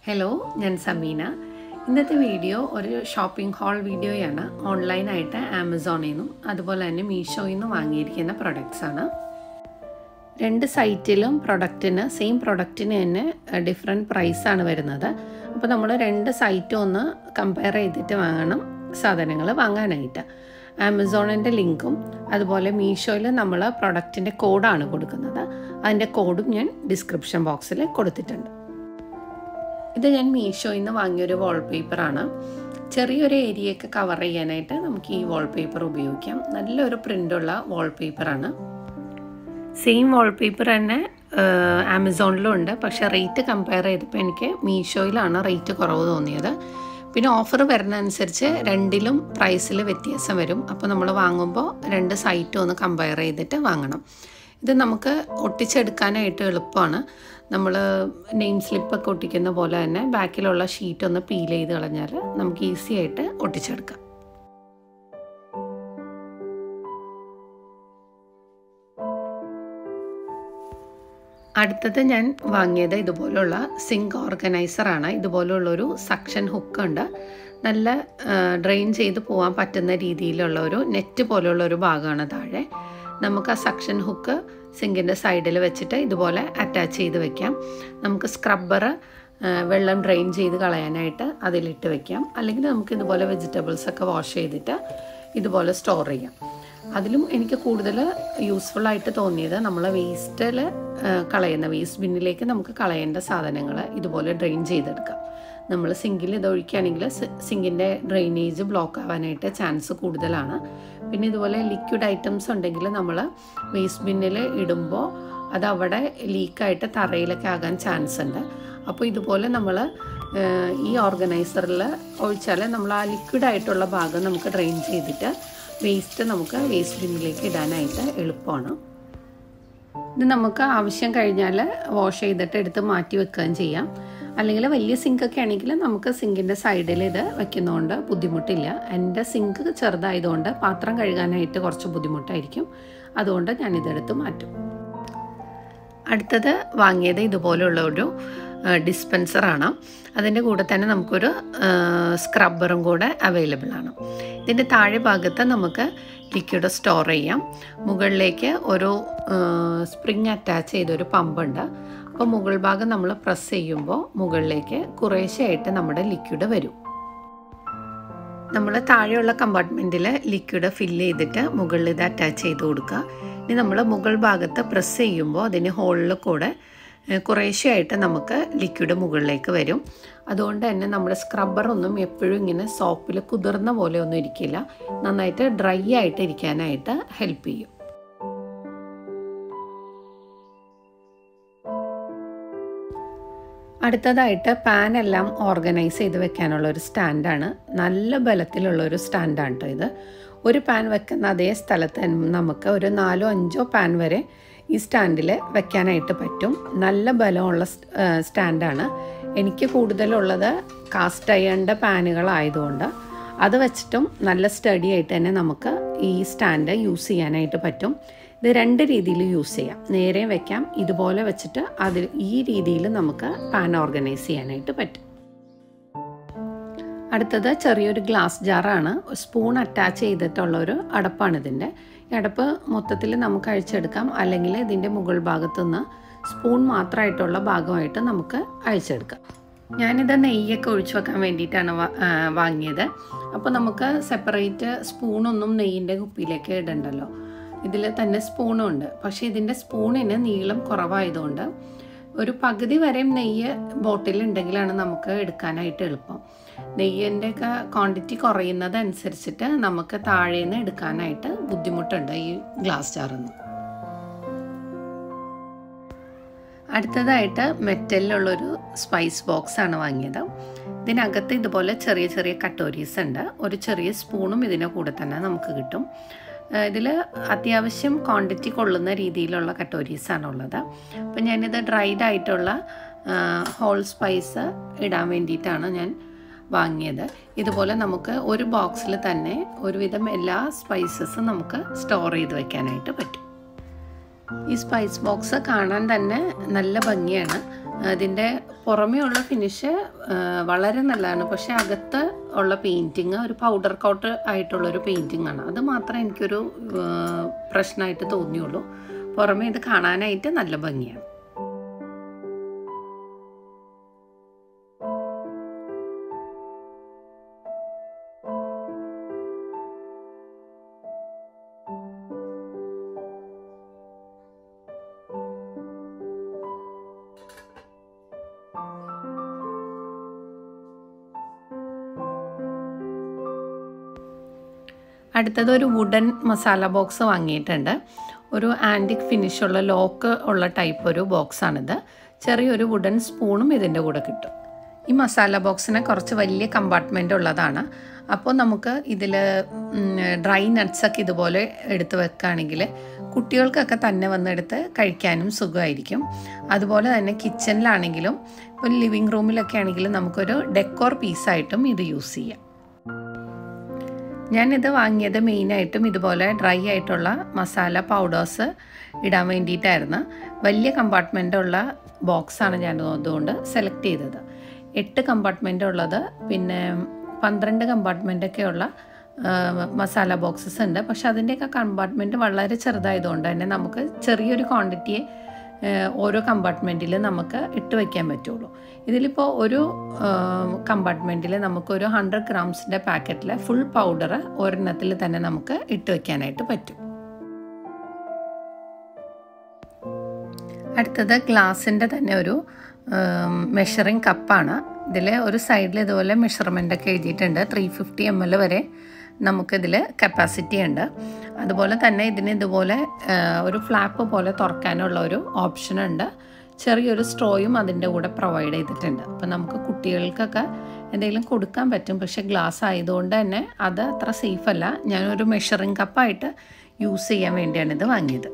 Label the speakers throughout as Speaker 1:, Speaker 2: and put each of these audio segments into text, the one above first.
Speaker 1: hello ഞാൻ സമീന ഇന്നത്തെ video ഒരു ഷോപ്പിംഗ് ഹാൾ വീഡിയോയാണ് ഓൺലൈനായിട്ട് ആമസോണിൽ നിന്നും അതുപോലെ തന്നെ മീഷോയിൽ നിന്നും വാങ്ങിയിരിക്കുന്ന പ്രൊഡക്ട്സ് ആണ് രണ്ട് സൈറ്റിലും പ്രൊഡക്റ്റിന് സെയിം പ്രൊഡക്റ്റിന് തന്നെ ഡിഫറെൻറ്റ് പ്രൈസാണ് വരുന്നത് അപ്പോൾ നമ്മൾ രണ്ട് സൈറ്റും ഒന്ന് കമ്പയർ ചെയ്തിട്ട് വാങ്ങണം സാധനങ്ങൾ വാങ്ങാനായിട്ട് ആമസോണിൻ്റെ ലിങ്കും അതുപോലെ മീഷോയിൽ നമ്മൾ പ്രൊഡക്റ്റിൻ്റെ കോഡാണ് കൊടുക്കുന്നത് അതിൻ്റെ കോഡും ഞാൻ ഡിസ്ക്രിപ്ഷൻ ബോക്സിൽ കൊടുത്തിട്ടുണ്ട് ഇത് ഞാൻ മീഷോയിൽ നിന്ന് വാങ്ങിയൊരു വാൾപേപ്പറാണ് ചെറിയൊരു ഏരിയയൊക്കെ കവർ ചെയ്യാനായിട്ട് നമുക്ക് ഈ വാൾപേപ്പർ ഉപയോഗിക്കാം നല്ലൊരു പ്രിൻ്റുള്ള വാൾപേപ്പറാണ് സെയിം വാൾപേപ്പർ തന്നെ ആമസോണിലും ഉണ്ട് പക്ഷേ റേറ്റ് കമ്പയർ ചെയ്തപ്പോൾ എനിക്ക് മീഷോയിലാണ് റേറ്റ് കുറവ് തോന്നിയത് പിന്നെ ഓഫർ വരുന്നതനുസരിച്ച് രണ്ടിലും പ്രൈസിൽ വ്യത്യാസം വരും അപ്പോൾ നമ്മൾ വാങ്ങുമ്പോൾ രണ്ട് സൈറ്റും ഒന്ന് കമ്പയർ ചെയ്തിട്ട് വാങ്ങണം ഇത് നമുക്ക് ഒട്ടിച്ചെടുക്കാനായിട്ട് എളുപ്പമാണ് നമ്മൾ നെയിം സ്ലിപ്പൊക്കെ ഒട്ടിക്കുന്ന പോലെ തന്നെ ബാക്കിലുള്ള ഷീറ്റ് ഒന്ന് പീൽ ചെയ്ത് കളഞ്ഞാൽ നമുക്ക് ഈസി ആയിട്ട് ഒട്ടിച്ചെടുക്കാം അടുത്തത് ഞാൻ വാങ്ങിയത് ഇതുപോലുള്ള സിങ്ക് ഓർഗനൈസറാണ് ഇതുപോലുള്ളൊരു സക്ഷൻ ഹുക്ക് ഉണ്ട് നല്ല ഡ്രെയിൻ ചെയ്ത് പോകാൻ പറ്റുന്ന രീതിയിലുള്ള ഒരു നെറ്റ് പോലുള്ള ഒരു ഭാഗമാണ് താഴെ നമുക്ക് ആ സക്ഷൻ ഹുക്ക് സിങ്കിൻ്റെ സൈഡിൽ വെച്ചിട്ട് ഇതുപോലെ അറ്റാച്ച് ചെയ്ത് വെക്കാം നമുക്ക് സ്ക്രബ്ബർ വെള്ളം ഡ്രെയിൻ ചെയ്ത് കളയാനായിട്ട് അതിലിട്ട് വെക്കാം അല്ലെങ്കിൽ നമുക്ക് ഇതുപോലെ വെജിറ്റബിൾസ് ഒക്കെ വാഷ് ചെയ്തിട്ട് ഇതുപോലെ സ്റ്റോർ ചെയ്യാം അതിലും എനിക്ക് കൂടുതൽ യൂസ്ഫുൾ ആയിട്ട് തോന്നിയത് നമ്മൾ വേസ്റ്റിൽ കളയുന്ന വേസ്റ്റ് ബിന്നിലേക്ക് നമുക്ക് കളയേണ്ട സാധനങ്ങൾ ഇതുപോലെ ഡ്രെയിൻ ചെയ്തെടുക്കാം നമ്മൾ സിങ്കിൽ ഇത് ഒഴിക്കുകയാണെങ്കിൽ സിങ്കിൻ്റെ ഡ്രെയിനേജ് ബ്ലോക്ക് ആവാനായിട്ട് ചാൻസ് കൂടുതലാണ് പിന്നെ ഇതുപോലെ ലിക്വിഡ് ഐറ്റംസ് ഉണ്ടെങ്കിൽ നമ്മൾ വേസ്റ്റ് ബിന്നിൽ ഇടുമ്പോൾ അത് അവിടെ ലീക്കായിട്ട് തറയിലൊക്കെ ആകാൻ ചാൻസ് ഉണ്ട് അപ്പോൾ ഇതുപോലെ നമ്മൾ ഈ ഓർഗനൈസറിൽ ഒഴിച്ചാൽ നമ്മൾ ആ ലിക്വിഡ് ആയിട്ടുള്ള ഭാഗം നമുക്ക് ഡ്രെയിൻ ചെയ്തിട്ട് വേസ്റ്റ് നമുക്ക് വേസ്റ്റ് ബിന്നിലേക്ക് ഇടാനായിട്ട് എളുപ്പമാണ് ഇത് നമുക്ക് ആവശ്യം കഴിഞ്ഞാൽ വാഷ് ചെയ്തിട്ട് എടുത്ത് മാറ്റി വെക്കുകയും ചെയ്യാം അല്ലെങ്കിൽ വലിയ സിങ്കൊക്കെ ആണെങ്കിൽ നമുക്ക് സിങ്കിൻ്റെ സൈഡിൽ ഇത് വെക്കുന്നതുകൊണ്ട് ബുദ്ധിമുട്ടില്ല എൻ്റെ സിങ്ക് ചെറുതായതുകൊണ്ട് പാത്രം കഴുകാനായിട്ട് കുറച്ച് ബുദ്ധിമുട്ടായിരിക്കും അതുകൊണ്ട് ഞാനിതെടുത്ത് മാറ്റും അടുത്തത് വാങ്ങിയത് ഇതുപോലുള്ള ഒരു ഡിസ്പെൻസറാണ് അതിൻ്റെ കൂടെ തന്നെ നമുക്കൊരു സ്ക്രബ്ബറും കൂടെ അവൈലബിൾ ആണ് ഇതിൻ്റെ താഴെ ഭാഗത്ത് നമുക്ക് ലിക്വിഡ് സ്റ്റോർ ചെയ്യാം മുകളിലേക്ക് ഒരു സ്പ്രിങ് അറ്റാച്ച് ചെയ്തൊരു പമ്പുണ്ട് അപ്പോൾ മുകൾ ഭാഗം നമ്മൾ പ്രസ് ചെയ്യുമ്പോൾ മുകളിലേക്ക് കുറേശ്ശെയായിട്ട് നമ്മുടെ ലിക്വിഡ് വരും നമ്മൾ താഴെയുള്ള കമ്പാർട്ട്മെൻറ്റിൽ ലിക്വിഡ് ഫില്ല് ചെയ്തിട്ട് മുകളിൽ ഇത് അറ്റാച്ച് ചെയ്ത് കൊടുക്കുക ഇനി നമ്മൾ മുകൾ ഭാഗത്ത് പ്രസ് ചെയ്യുമ്പോൾ അതിന് ഹോളിൽ കൂടെ കുറേശ്ശെയായിട്ട് നമുക്ക് ലിക്വിഡ് മുകളിലേക്ക് വരും അതുകൊണ്ട് തന്നെ നമ്മുടെ സ്ക്രബ്ബറൊന്നും എപ്പോഴും ഇങ്ങനെ സോപ്പിൽ കുതിർന്ന പോലെ ഒന്നും ഇരിക്കില്ല നന്നായിട്ട് ഡ്രൈ ആയിട്ട് ഇരിക്കാനായിട്ട് ഹെൽപ്പ് ചെയ്യും അടുത്തതായിട്ട് പാൻ എല്ലാം ഓർഗനൈസ് ചെയ്ത് വെക്കാനുള്ള ഒരു സ്റ്റാൻഡാണ് നല്ല ബലത്തിലുള്ള ഒരു സ്റ്റാൻഡാണ് കേട്ടോ ഇത് ഒരു പാൻ വെക്കുന്ന അതേ സ്ഥലത്ത് നമുക്ക് ഒരു നാലോ അഞ്ചോ പാൻ വരെ ഈ സ്റ്റാൻഡിൽ വെക്കാനായിട്ട് പറ്റും നല്ല ബലമുള്ള സ്റ്റാൻഡാണ് എനിക്ക് കൂടുതലുള്ളത് കാസ്റ്റ് അയണിൻ്റെ പാനുകളായതുകൊണ്ട് അത് വെച്ചിട്ടും നല്ല സ്റ്റഡി ആയിട്ട് തന്നെ നമുക്ക് ഈ സ്റ്റാൻഡ് യൂസ് ചെയ്യാനായിട്ട് പറ്റും ഇത് രണ്ട് രീതിയിൽ യൂസ് ചെയ്യാം നേരെ വെക്കാം ഇതുപോലെ വെച്ചിട്ട് അതിൽ ഈ രീതിയിൽ നമുക്ക് പാൻ ഓർഗനൈസ് ചെയ്യാനായിട്ട് പറ്റും അടുത്തത് ചെറിയൊരു ഗ്ലാസ് ജാറാണ് സ്പൂൺ അറ്റാച്ച് ചെയ്തിട്ടുള്ള ഒരു അടപ്പാണ് ഇതിൻ്റെ ഈ അടപ്പ് മൊത്തത്തിൽ നമുക്ക് അഴിച്ചെടുക്കാം അല്ലെങ്കിൽ ഇതിൻ്റെ മുകൾ ഭാഗത്തുനിന്ന് സ്പൂൺ മാത്രമായിട്ടുള്ള ഭാഗമായിട്ട് നമുക്ക് അഴിച്ചെടുക്കാം ഞാനിത് നെയ്യൊക്കെ ഒഴിച്ചു വെക്കാൻ വേണ്ടിയിട്ടാണ് വാങ്ങിയത് അപ്പോൾ നമുക്ക് സെപ്പറേറ്റ് സ്പൂണൊന്നും നെയ്യിൻ്റെ കുപ്പിയിലേക്ക് ഇടണ്ടല്ലോ ഇതിൽ തന്നെ സ്പൂണും ഉണ്ട് പക്ഷേ ഇതിൻ്റെ സ്പൂണിന് നീളം കുറവായതുകൊണ്ട് ഒരു പകുതി വരെയും നെയ്യ് ബോട്ടിൽ ഉണ്ടെങ്കിലാണ് നമുക്ക് എടുക്കാനായിട്ട് എളുപ്പം നെയ്യിൻ്റെ ഒക്കെ ക്വാണ്ടിറ്റി കുറയുന്നതനുസരിച്ചിട്ട് നമുക്ക് താഴേന്ന് എടുക്കാനായിട്ട് ബുദ്ധിമുട്ടുണ്ട് ഈ ഗ്ലാസ് ജാറിൽ നിന്ന് അടുത്തതായിട്ട് മെറ്റലിലുള്ളൊരു സ്പൈസ് ബോക്സ് ആണ് വാങ്ങിയത് ഇതിനകത്ത് ഇതുപോലെ ചെറിയ ചെറിയ കട്ടോരീസ് ഉണ്ട് ഒരു ചെറിയ സ്പൂണും ഇതിൻ്റെ കൂടെ തന്നെ നമുക്ക് കിട്ടും ഇതിൽ അത്യാവശ്യം ക്വാണ്ടിറ്റി കൊള്ളുന്ന രീതിയിലുള്ള കട്ടോരീസാണ് ഉള്ളത് അപ്പം ഞാനിത് ഡ്രൈഡ് ആയിട്ടുള്ള ഹോൾ സ്പൈസ് ഇടാൻ വേണ്ടിയിട്ടാണ് ഞാൻ വാങ്ങിയത് ഇതുപോലെ നമുക്ക് ഒരു ബോക്സിൽ തന്നെ ഒരുവിധം എല്ലാ സ്പൈസസും നമുക്ക് സ്റ്റോർ ചെയ്ത് വെക്കാനായിട്ട് പറ്റും ഈ സ്പൈസ് ബോക്സ് കാണാൻ തന്നെ നല്ല ഭംഗിയാണ് ഇതിൻ്റെ പുറമേ ഉള്ള ഫിനിഷ് വളരെ നല്ലതാണ് പക്ഷേ അകത്ത് ഉള്ള പെയിൻറ്റിങ് ഒരു പൗഡർ കോട്ട് ആയിട്ടുള്ളൊരു പെയിൻറ്റിങ് ആണ് അത് മാത്രമേ എനിക്കൊരു പ്രശ്നമായിട്ട് തോന്നിയുള്ളൂ പുറമേ ഇത് കാണാനായിട്ട് നല്ല ഭംഗിയാണ് അടുത്തത് ഒരു വുഡൻ മസാല ബോക്സ് വാങ്ങിയിട്ടുണ്ട് ഒരു ആൻറ്റിക് ഫിനിഷുള്ള ലോക്ക് ഉള്ള ടൈപ്പ് ഒരു ബോക്സാണിത് ചെറിയൊരു വുഡൻ സ്പൂണും ഇതിൻ്റെ കൂടെ കിട്ടും ഈ മസാല ബോക്സിന് കുറച്ച് വലിയ കമ്പാർട്ട്മെൻ്റ് ഉള്ളതാണ് അപ്പോൾ നമുക്ക് ഇതിൽ ഡ്രൈ നട്ട്സൊക്കെ ഇതുപോലെ എടുത്ത് വെക്കുകയാണെങ്കിൽ കുട്ടികൾക്കൊക്കെ തന്നെ വന്നെടുത്ത് കഴിക്കാനും സുഖമായിരിക്കും അതുപോലെ തന്നെ കിച്ചണിലാണെങ്കിലും ഇപ്പോൾ ലിവിങ് റൂമിലൊക്കെ ആണെങ്കിലും നമുക്കൊരു ഡെക്കോർ പീസായിട്ടും ഇത് യൂസ് ചെയ്യാം ഞാനിത് വാങ്ങിയത് മെയിനായിട്ടും ഇതുപോലെ ഡ്രൈ ആയിട്ടുള്ള മസാല പൗഡേഴ്സ് ഇടാൻ വേണ്ടിയിട്ടായിരുന്നു വലിയ കമ്പാർട്ട്മെൻ്റുള്ള ബോക്സാണ് ഞാൻ അതുകൊണ്ട് സെലക്ട് ചെയ്തത് എട്ട് കമ്പാർട്ട്മെൻ്റ് ഉള്ളത് പിന്നെ പന്ത്രണ്ട് കമ്പാർട്ട്മെൻ്റൊക്കെ ഉള്ള മസാല ബോക്സസ് ഉണ്ട് പക്ഷെ അതിൻ്റെയൊക്കെ കമ്പാർട്ട്മെൻറ്റ് വളരെ ചെറുതായതുകൊണ്ട് തന്നെ നമുക്ക് ചെറിയൊരു ക്വാണ്ടിറ്റിയെ ഓരോ കമ്പാർട്ട്മെൻറ്റിൽ നമുക്ക് ഇട്ട് വയ്ക്കാൻ പറ്റുള്ളൂ ഇതിലിപ്പോൾ ഒരു കമ്പാർട്ട്മെൻറ്റിൽ നമുക്കൊരു ഹൺഡ്രഡ് ഗ്രാംസിൻ്റെ പാക്കറ്റിലെ ഫുൾ പൗഡർ ഒരെണ്ണത്തിൽ തന്നെ നമുക്ക് ഇട്ട് വയ്ക്കാനായിട്ട് പറ്റും അടുത്തത് ഗ്ലാസിൻ്റെ തന്നെ ഒരു മെഷറിംഗ് കപ്പാണ് ഇതിൽ ഒരു സൈഡിൽ ഇതുപോലെ മെഷർമെൻ്റ് ഒക്കെ എഴുതിയിട്ടുണ്ട് ത്രീ ഫിഫ്റ്റി എം എൽ വരെ നമുക്കിതിൽ കപ്പാസിറ്റി ഉണ്ട് അതുപോലെ തന്നെ ഇതിന് ഇതുപോലെ ഒരു ഫ്ലാപ്പ് പോലെ തുറക്കാനുള്ള ഒരു ഓപ്ഷൻ ഉണ്ട് ചെറിയൊരു സ്ട്രോയും അതിൻ്റെ കൂടെ പ്രൊവൈഡ് ചെയ്തിട്ടുണ്ട് അപ്പോൾ നമുക്ക് കുട്ടികൾക്കൊക്കെ എന്തെങ്കിലും കൊടുക്കാൻ പറ്റും പക്ഷേ ഗ്ലാസ് ആയതുകൊണ്ട് തന്നെ അത് അത്ര സേഫ് അല്ല ഞാനൊരു മെഷറിംഗ് കപ്പായിട്ട് യൂസ് ചെയ്യാൻ വേണ്ടിയാണ് ഇത് വാങ്ങിയത്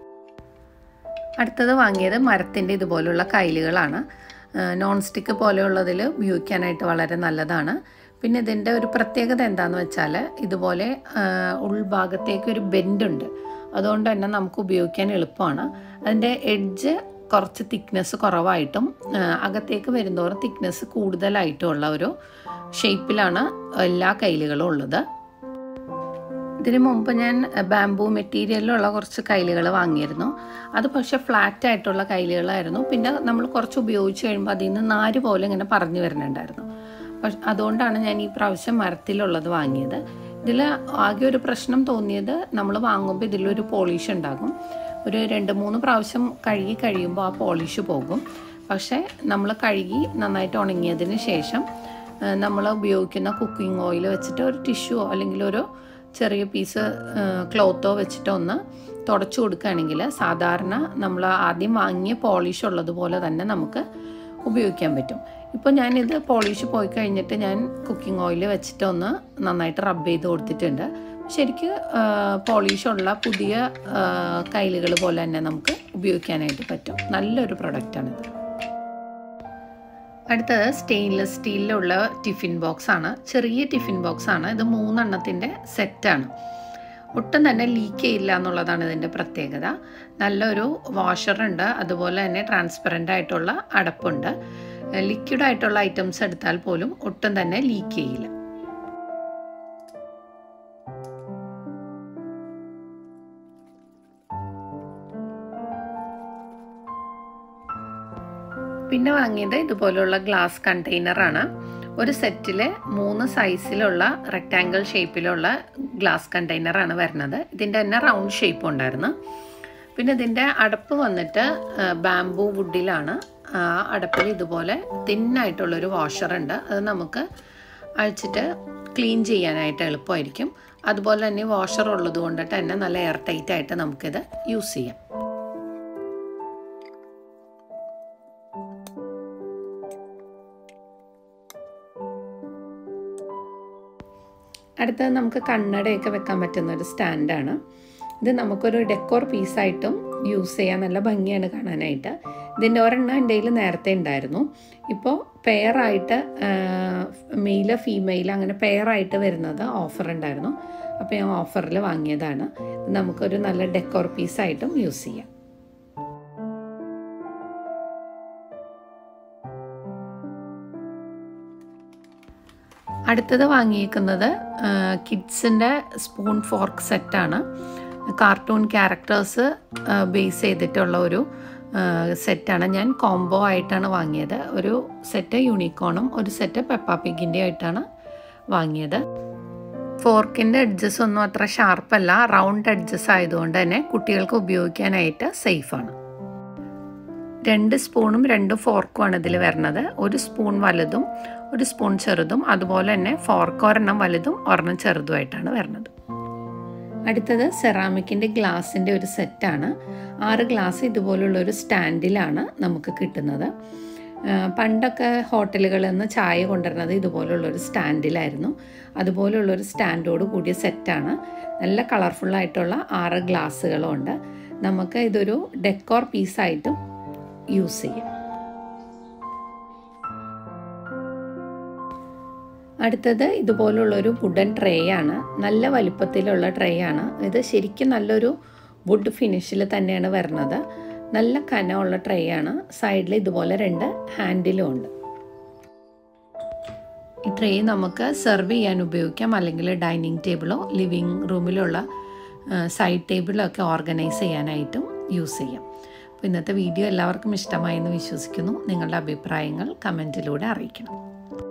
Speaker 1: അടുത്തത് വാങ്ങിയത് മരത്തിൻ്റെ ഇതുപോലുള്ള കൈലുകളാണ് നോൺ സ്റ്റിക്ക് പോലെയുള്ളതിൽ ഉപയോഗിക്കാനായിട്ട് വളരെ നല്ലതാണ് പിന്നെ ഇതിൻ്റെ ഒരു പ്രത്യേകത എന്താണെന്ന് വെച്ചാൽ ഇതുപോലെ ഉൾഭാഗത്തേക്ക് ഒരു ബെൻഡുണ്ട് അതുകൊണ്ട് തന്നെ നമുക്ക് ഉപയോഗിക്കാൻ എളുപ്പമാണ് അതിൻ്റെ എഡ്ജ് കുറച്ച് തിക്നെസ് കുറവായിട്ടും അകത്തേക്ക് വരുന്നതോറും തിക്നെസ് കൂടുതലായിട്ടുമുള്ള ഒരു ഷേപ്പിലാണ് എല്ലാ കൈലുകളും ഉള്ളത് ഇതിന് മുമ്പ് ഞാൻ ബാംബൂ മെറ്റീരിയലിലുള്ള കുറച്ച് കൈലുകൾ വാങ്ങിയിരുന്നു അത് പക്ഷെ ഫ്ലാറ്റ് ആയിട്ടുള്ള കൈലുകളായിരുന്നു പിന്നെ നമ്മൾ കുറച്ച് ഉപയോഗിച്ച് കഴിയുമ്പോൾ അതിൽ നിന്ന് നാര് പോലെ ഇങ്ങനെ പറഞ്ഞു വരുന്നുണ്ടായിരുന്നു പക്ഷെ അതുകൊണ്ടാണ് ഞാൻ ഈ പ്രാവശ്യം മരത്തിലുള്ളത് വാങ്ങിയത് ഇതിൽ ആകെ ഒരു പ്രശ്നം തോന്നിയത് നമ്മൾ വാങ്ങുമ്പോൾ ഇതിലൊരു പോളിഷ് ഉണ്ടാകും ഒരു രണ്ട് മൂന്ന് പ്രാവശ്യം കഴുകി കഴിയുമ്പോൾ ആ പോളിഷ് പോകും പക്ഷേ നമ്മൾ കഴുകി നന്നായിട്ട് ഉണങ്ങിയതിന് ശേഷം നമ്മൾ ഉപയോഗിക്കുന്ന കുക്കിംഗ് ഓയിൽ വെച്ചിട്ട് ഒരു ടിഷ്യൂയോ അല്ലെങ്കിൽ ഒരു ചെറിയ പീസ് ക്ലോത്തോ വെച്ചിട്ട് ഒന്ന് തുടച്ചു കൊടുക്കുകയാണെങ്കിൽ സാധാരണ നമ്മൾ ആദ്യം വാങ്ങിയ പോളിഷ് ഉള്ളതുപോലെ തന്നെ നമുക്ക് ഉപയോഗിക്കാൻ പറ്റും ഇപ്പോൾ ഞാനിത് പോളിഷ് പോയി കഴിഞ്ഞിട്ട് ഞാൻ കുക്കിംഗ് ഓയിൽ വെച്ചിട്ട് ഒന്ന് നന്നായിട്ട് റബ്ബ് ചെയ്ത് കൊടുത്തിട്ടുണ്ട് ശരിക്ക് പോളിഷുള്ള പുതിയ കൈലുകൾ പോലെ തന്നെ നമുക്ക് ഉപയോഗിക്കാനായിട്ട് പറ്റും നല്ലൊരു പ്രൊഡക്റ്റാണിത് അടുത്തത് സ്റ്റെയിൻലെസ് സ്റ്റീലിലുള്ള ടിഫിൻ ബോക്സ് ആണ് ചെറിയ ടിഫിൻ ബോക്സ് ആണ് ഇത് മൂന്നെണ്ണത്തിൻ്റെ സെറ്റാണ് ഒട്ടും തന്നെ ലീക്ക് ചെയ്യില്ല എന്നുള്ളതാണ് ഇതിൻ്റെ പ്രത്യേകത നല്ലൊരു വാഷറുണ്ട് അതുപോലെ തന്നെ ട്രാൻസ്പെറൻ്റ് ആയിട്ടുള്ള അടപ്പുണ്ട് ലിക്വിഡ് ആയിട്ടുള്ള ഐറ്റംസ് എടുത്താൽ പോലും ഒട്ടും തന്നെ ലീക്ക് ചെയ്യില്ല പിന്നെ വാങ്ങിയത് ഇതുപോലുള്ള ഗ്ലാസ് കണ്ടെയ്നറാണ് ഒരു സെറ്റിൽ മൂന്ന് സൈസിലുള്ള റെക്റ്റാങ്കിൾ ഷേപ്പിലുള്ള ഗ്ലാസ് കണ്ടെയ്നറാണ് വരുന്നത് ഇതിൻ്റെ തന്നെ റൗണ്ട് ഷേപ്പ് ഉണ്ടായിരുന്നു പിന്നെ ഇതിൻ്റെ അടപ്പ് വന്നിട്ട് ബാംബൂ വുഡിലാണ് ആ അടപ്പിൽ ഇതുപോലെ തിന്നായിട്ടുള്ളൊരു വാഷറുണ്ട് അത് നമുക്ക് അഴിച്ചിട്ട് ക്ലീൻ ചെയ്യാനായിട്ട് എളുപ്പമായിരിക്കും അതുപോലെ തന്നെ വാഷർ ഉള്ളത് കൊണ്ടിട്ട് തന്നെ നല്ല എയർ ടൈറ്റ് ആയിട്ട് നമുക്കിത് യൂസ് ചെയ്യാം അടുത്തത് നമുക്ക് കണ്ണടയൊക്കെ വെക്കാൻ പറ്റുന്ന ഒരു സ്റ്റാൻഡാണ് ഇത് നമുക്കൊരു ഡെക്കോർ പീസായിട്ടും യൂസ് ചെയ്യാൻ നല്ല ഭംഗിയാണ് കാണാനായിട്ട് ഇതിൻ്റെ ഒരെണ്ണം എൻ്റെ കയ്യിൽ നേരത്തെ ഉണ്ടായിരുന്നു ഇപ്പോൾ പെയറായിട്ട് മെയില് ഫീമെയിൽ അങ്ങനെ പെയറായിട്ട് വരുന്നത് ഓഫർ ഉണ്ടായിരുന്നു അപ്പോൾ ഞാൻ ഓഫറിൽ വാങ്ങിയതാണ് ഇത് നമുക്കൊരു നല്ല ഡെക്കോർ പീസായിട്ടും യൂസ് ചെയ്യാം അടുത്തത് വാങ്ങിയിരിക്കുന്നത് കിഡ്സിൻ്റെ സ്പൂൺ ഫോർക്ക് സെറ്റാണ് കാർട്ടൂൺ ക്യാരക്ടേഴ്സ് ബേസ് ചെയ്തിട്ടുള്ള ഒരു സെറ്റാണ് ഞാൻ കോംബോ ആയിട്ടാണ് വാങ്ങിയത് ഒരു സെറ്റ് യൂണിക്കോണും ഒരു സെറ്റ് പെപ്പാപ്പിക്കിൻ്റെ ആയിട്ടാണ് വാങ്ങിയത് ഫോർക്കിൻ്റെ എഡ്ജസ് ഒന്നും അത്ര ഷാർപ്പല്ല റൗണ്ട് എഡ്ജസ് ആയതുകൊണ്ട് തന്നെ കുട്ടികൾക്ക് ഉപയോഗിക്കാനായിട്ട് സേഫാണ് രണ്ട് സ്പൂണും രണ്ട് ഫോർക്കുമാണ് ഇതിൽ വരുന്നത് ഒരു സ്പൂൺ വലുതും ഒരു സ്പൂൺ ചെറുതും അതുപോലെ തന്നെ ഫോർക്ക് ഒരെണ്ണം വലുതും ഒരെണ്ണം ചെറുതുമായിട്ടാണ് വരുന്നത് അടുത്തത് സെറാമിക്കിൻ്റെ ഗ്ലാസിൻ്റെ ഒരു സെറ്റാണ് ആറ് ഗ്ലാസ് ഇതുപോലുള്ള ഒരു സ്റ്റാൻഡിലാണ് നമുക്ക് കിട്ടുന്നത് പണ്ടൊക്കെ ഹോട്ടലുകളിൽ നിന്ന് ചായ കൊണ്ടുവരുന്നത് ഇതുപോലുള്ളൊരു സ്റ്റാൻഡിലായിരുന്നു അതുപോലുള്ളൊരു സ്റ്റാൻഡോട് കൂടിയ സെറ്റാണ് നല്ല കളർഫുള്ളായിട്ടുള്ള ആറ് ഗ്ലാസ്സുകളും ഉണ്ട് നമുക്ക് ഇതൊരു ഡെക്കോർ പീസായിട്ടും യൂസ് ചെയ്യാം അടുത്തത് ഇതുപോലുള്ളൊരു വുഡൻ ട്രേ ആണ് നല്ല വലിപ്പത്തിലുള്ള ട്രേ ആണ് ഇത് ശരിക്കും നല്ലൊരു വുഡ് ഫിനിഷിൽ തന്നെയാണ് വരുന്നത് നല്ല കനമുള്ള ട്രേ ആണ് സൈഡിൽ ഇതുപോലെ രണ്ട് ഹാൻഡിലും ഉണ്ട് ഈ ട്രേ നമുക്ക് സെർവ് ചെയ്യാൻ ഉപയോഗിക്കാം അല്ലെങ്കിൽ ഡൈനിങ് ടേബിളോ ലിവിങ് റൂമിലുള്ള സൈഡ് ടേബിളോ ഒക്കെ ഓർഗനൈസ് ചെയ്യാനായിട്ടും യൂസ് ചെയ്യാം അപ്പോൾ ഇന്നത്തെ വീഡിയോ എല്ലാവർക്കും ഇഷ്ടമായി എന്ന് വിശ്വസിക്കുന്നു നിങ്ങളുടെ അഭിപ്രായങ്ങൾ കമൻറ്റിലൂടെ അറിയിക്കണം